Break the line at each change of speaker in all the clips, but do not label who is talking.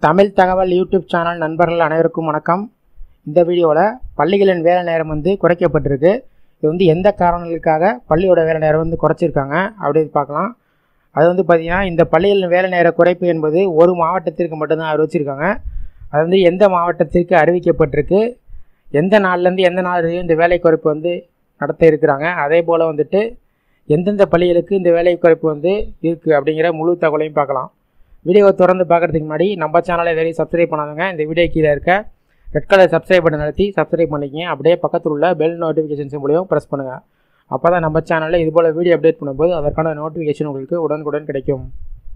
தமிழ் தகவல் YouTube channel நண்பர்கள் அனைவருக்கும் வணக்கம் இந்த வீடியோவில் பள்ளிகளின் வேலை நேரம் வந்து குறைக்கப்பட்டிருக்கு இது வந்து எந்த காரணங்களுக்காக பள்ளியோட வேலை நேரம் வந்து குறைச்சிருக்காங்க அப்படின்னு பார்க்கலாம் அது வந்து பார்த்திங்கன்னா இந்த பள்ளிகளின் வேலை நேர குறைப்பு என்பது ஒரு மாவட்டத்திற்கு மட்டும்தான் அறிவிச்சிருக்காங்க அது வந்து எந்த மாவட்டத்திற்கு அறிவிக்கப்பட்டிருக்கு எந்த நாள்லேருந்து எந்த நாள் வரையும் இந்த வேலை குறைப்பு வந்து நடத்த இருக்கிறாங்க அதே போல் வந்துட்டு எந்தெந்த பள்ளிகளுக்கு இந்த வேலை குறைப்பு வந்து இருக்குது அப்படிங்கிற முழு தகவலையும் பார்க்கலாம் வீடியோவை தொடர்ந்து பார்க்குறதுக்கு முன்னாடி நம்ம சேனலை இதுவரையும் சப்ஸ்கிரைப் பண்ணாதவங்க இந்த வீடியோ கீழே இருக்க ரெட் கலர் சப்ஸ்கிரைப் பட்டன் நடத்தி சப்ஸ்கிரைப் பண்ணிக்கங்க அப்படியே பக்கத்தில் உள்ள பெல் நோட்டிஃபிகேஷன் சிம்பிளையும் ப்ரெஸ் பண்ணுங்கள் அப்போ தான் நம்ம சேனலில் இதுபோல் வீடியோ அப்டேட் பண்ணும்போது அதற்கான நோட்டிஃபிகேஷன் உங்களுக்கு உடனுக்குடன் கிடைக்கும்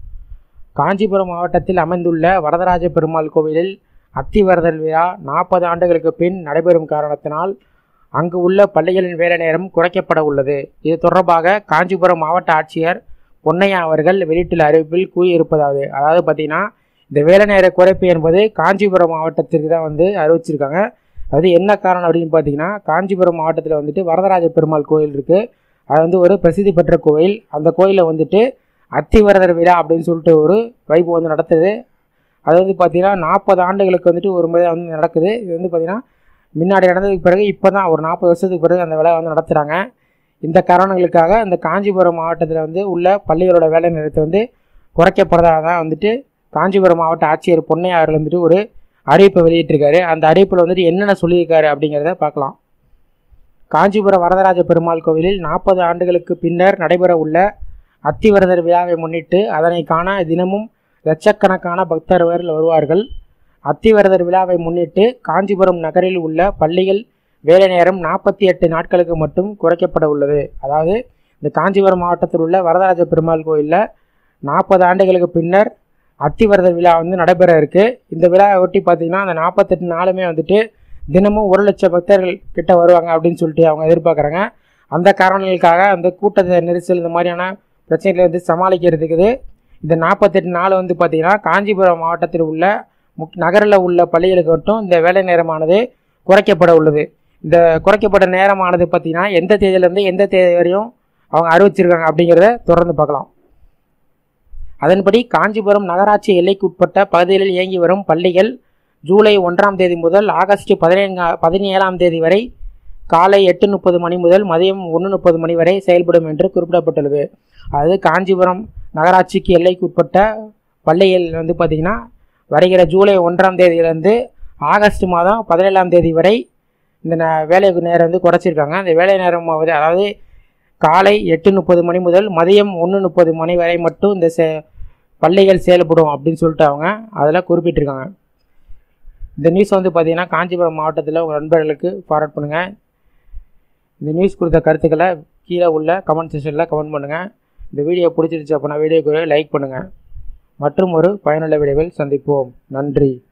காஞ்சிபுரம் மாவட்டத்தில் அமைந்துள்ள வரதராஜ பெருமாள் கோவிலில் அத்திவரதல் விழா நாற்பது ஆண்டுகளுக்கு பின் நடைபெறும் காரணத்தினால் அங்கு உள்ள பள்ளிகளின் வேலை நேரம் குறைக்கப்பட உள்ளது இது தொடர்பாக காஞ்சிபுரம் மாவட்ட ஆட்சியர் பொன்னையா அவர்கள் வெளியிட்டுள்ள அறிவிப்பில் கூறியிருப்பதாவது அதாவது பார்த்தீங்கன்னா இந்த வேலை நேர குறைப்பு என்பது காஞ்சிபுரம் மாவட்டத்திற்கு தான் வந்து அறிவிச்சிருக்காங்க அது என்ன காரணம் அப்படின்னு பார்த்தீங்கன்னா காஞ்சிபுரம் மாவட்டத்தில் வந்துட்டு வரதராஜ பெருமாள் கோயில் இருக்குது அது வந்து ஒரு பிரசித்தி பெற்ற கோயில் அந்த கோயிலில் வந்துட்டு அத்திவரதர் விழா அப்படின்னு சொல்லிட்டு ஒரு வைப்பு வந்து நடத்துது அது வந்து பார்த்திங்கன்னா நாற்பது ஆண்டுகளுக்கு வந்துட்டு ஒரு முறை வந்து நடக்குது இது வந்து பார்த்திங்கன்னா முன்னாடி நடந்ததுக்கு பிறகு இப்போ தான் ஒரு நாற்பது வருஷத்துக்கு பிறகு அந்த விழா வந்து நடத்துகிறாங்க இந்த காரணங்களுக்காக இந்த காஞ்சிபுரம் மாவட்டத்தில் வந்து உள்ள பள்ளிகளோட வேலை நேரத்தை வந்து குறைக்கப்படுறதாக தான் வந்துட்டு காஞ்சிபுரம் மாவட்ட ஆட்சியர் பொன்னையா அவர்கள் வந்துட்டு ஒரு அறிவிப்பை வெளியிட்டிருக்காரு அந்த அறிவிப்பில் வந்துட்டு என்னென்ன சொல்லியிருக்காரு அப்படிங்கிறத பார்க்கலாம் காஞ்சிபுரம் வரதராஜ பெருமாள் கோவிலில் நாற்பது ஆண்டுகளுக்கு பின்னர் நடைபெற உள்ள அத்திவரதர் விழாவை முன்னிட்டு அதனை காண தினமும் லட்சக்கணக்கான பக்தர்கள் வருவார்கள் அத்திவரதர் விழாவை முன்னிட்டு காஞ்சிபுரம் நகரில் உள்ள பள்ளிகள் வேலை நேரம் நாற்பத்தி எட்டு நாட்களுக்கு மட்டும் குறைக்கப்பட உள்ளது அதாவது இந்த காஞ்சிபுரம் மாவட்டத்தில் உள்ள வரதராஜ பெருமாள் கோயிலில் நாற்பது ஆண்டுகளுக்கு பின்னர் அத்திவரதர் விழா வந்து நடைபெற இருக்கு இந்த விழாவை ஒட்டி பார்த்தீங்கன்னா அந்த நாற்பத்தெட்டு நாளுமே வந்துட்டு தினமும் ஒரு லட்சம் பக்தர்கள் கிட்ட வருவாங்க அப்படின்னு சொல்லிட்டு அவங்க எதிர்பார்க்குறாங்க அந்த காரணங்களுக்காக அந்த கூட்டத்தை நெரிசல் இந்த மாதிரியான பிரச்சனைகளை வந்து சமாளிக்கிறதுக்கு இந்த நாற்பத்தெட்டு நாள் வந்து பார்த்திங்கன்னா காஞ்சிபுரம் மாவட்டத்தில் உள்ள முக் நகரில் உள்ள பள்ளிகளுக்கு மட்டும் இந்த வேலை நேரமானது குறைக்கப்பட உள்ளது இந்த குறைக்கப்பட்ட நேரமானது பார்த்திங்கன்னா எந்த தேதியிலேருந்து எந்த தேதி வரையும் அவங்க அறிவிச்சிருக்காங்க அப்படிங்கிறத தொடர்ந்து பார்க்கலாம் அதன்படி காஞ்சிபுரம் நகராட்சி எல்லைக்குட்பட்ட பகுதிகளில் இயங்கி வரும் பள்ளிகள் ஜூலை ஒன்றாம் தேதி முதல் ஆகஸ்ட் பதினேழா பதினேழாம் தேதி வரை காலை எட்டு முப்பது மணி முதல் மதியம் ஒன்று முப்பது மணி வரை செயல்படும் என்று குறிப்பிடப்பட்டுள்ளது அதாவது காஞ்சிபுரம் நகராட்சிக்கு எல்லைக்குட்பட்ட பள்ளிகள் வந்து பார்த்திங்கன்னா வருகிற ஜூலை ஒன்றாம் தேதியிலேருந்து ஆகஸ்ட் மாதம் பதினேழாம் தேதி வரை இந்த ந- வேலை நேரம் வந்து குறைச்சிருக்காங்க அந்த வேலை நேரம் ஆவது அதாவது காலை எட்டு முப்பது மணி முதல் மதியம் ஒன்று முப்பது மணி வரை மட்டும் இந்த செ பள்ளிகள் செயல்படும் அப்படின்னு சொல்லிட்டு அவங்க அதில் குறிப்பிட்டிருக்காங்க இந்த நியூஸ் வந்து பார்த்தீங்கன்னா காஞ்சிபுரம் மாவட்டத்தில் உங்கள் நண்பர்களுக்கு ஃபார்வர்ட் பண்ணுங்கள் இந்த நியூஸ் கொடுத்த கருத்துக்களை கீழே உள்ள கமெண்ட் செக்ஷனில் கமெண்ட் பண்ணுங்கள் இந்த வீடியோ பிடிச்சிருச்சு அப்படின்னா வீடியோக்கு லைக் பண்ணுங்கள் மற்றும் ஒரு பயனுள்ள வீடியோவில் சந்திப்போம் நன்றி